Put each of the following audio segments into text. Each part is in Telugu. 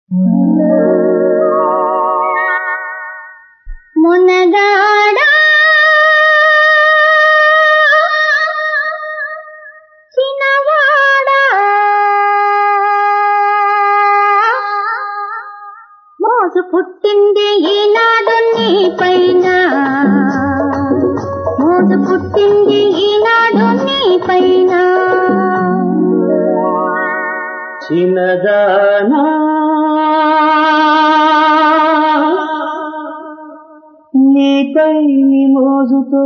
మునగాడా చిన్నవాడా మోజు పుట్టింది ఈనాడు నీ పైన మోజు పుట్టింది ఈనాడు నీ పైన చిన్నదానా నీపై నీ మోజుతో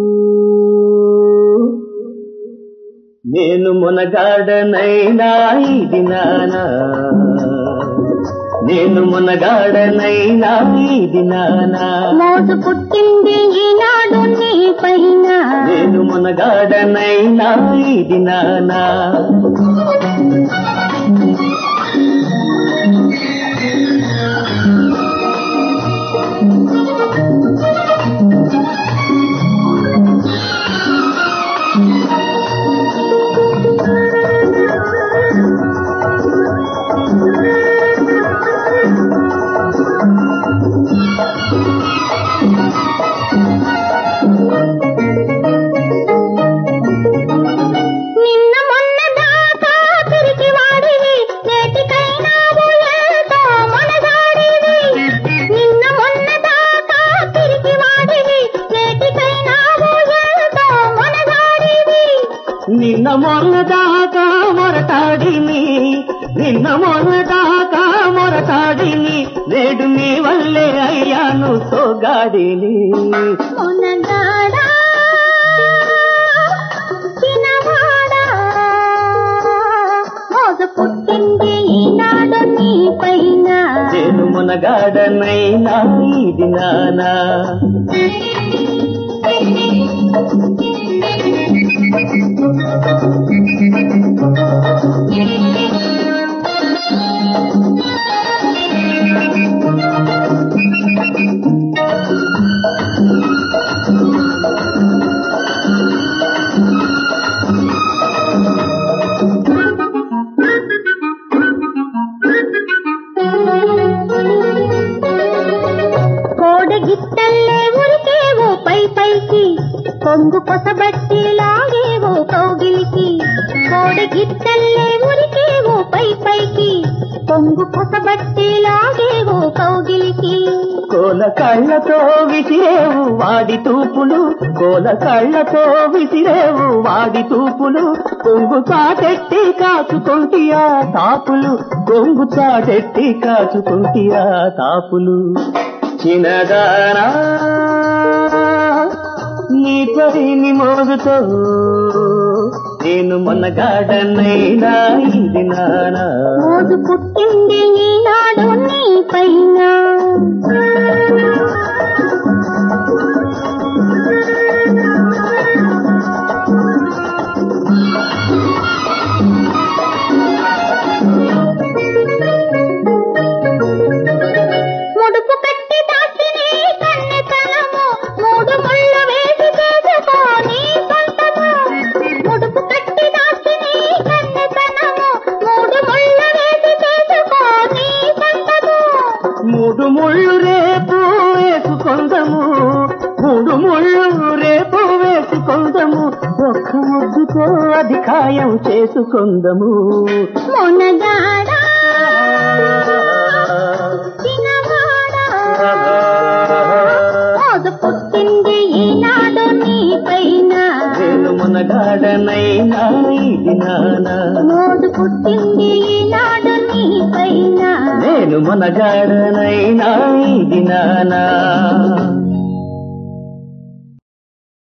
నేను మునగాడనైనా ఇది నానా నేను మునగాడనైనా ఇది నానా మోజు పుట్టింది ఈనాడు నీ పైన నేను మునగాడనైనా ఇది నానా నిన్న మొన్న దాకా తిరిగి వాడివి నేటికైనావు ఎంతో మనగాడివి నిన్న మొన్న దాకా తిరిగి వాడివి నేటికైనావు ఎంతో మనగాడివి నిన్న మొన్న దాకా మొరటాడిని నిన్న మొన్న దాకా మొరటాడిని నేడు నీ వల్లే అయ్యాను సోగాడిని మునగాడా చిన్నవాడా మోజు పుట్టింది ఈనాడు నీ పైన నేను మునగాడనైనా ఇది నానా కోడ గిట్టల్లే ఉరికేవో పై పైకి కొంగు కొసబట్టి లాగేవో కౌగిలికి కోడ గిట్టల్లే ఉరికేవో పై పైకి కొంగు కొసబట్టి లాగేవో కౌగిలికి కోల కళ్ళతో విసిరేవు వాడి తూపులు కోల కళ్ళతో విసిరేవు వాడి తూపులు కొంగు చాటెట్టి కాచుకుంటియా తాపులు కొంగు చాటెట్టి కాచుకుంటియా తాపులు చిన్నదానా నీపై నీ మోగుతో నేను మొన్నగాడనైనా ఇది నానా మోజు పుట్టింది ఈనాడు నీ పైన ముడుపు కట్టి దాచిని కన్నెతనము మూడు ముళ్ళు వేసి చేసుకో నీ సొంతము ముడుపు కట్టి దాచిని కన్నెతనము మూడు ముళ్ళు వేసి చేసుకో నీ సొంతము మూడు ముళ్ళు రేపు వేసుకొందము మూడు ముళ్ళు రేపు వేసుకొందము ఒక్క ముద్దుతో అది ఖాయం చేసుకొందము మునగాడా చిన్నవాడా మోజు పుట్టింది ఈనాడు నీ పైన నేను మునగాడనైనా ఇది నానా మోజు పుట్టింది ఈనాడు నీ పైన నేను మునగాడనైనా ఇది నానా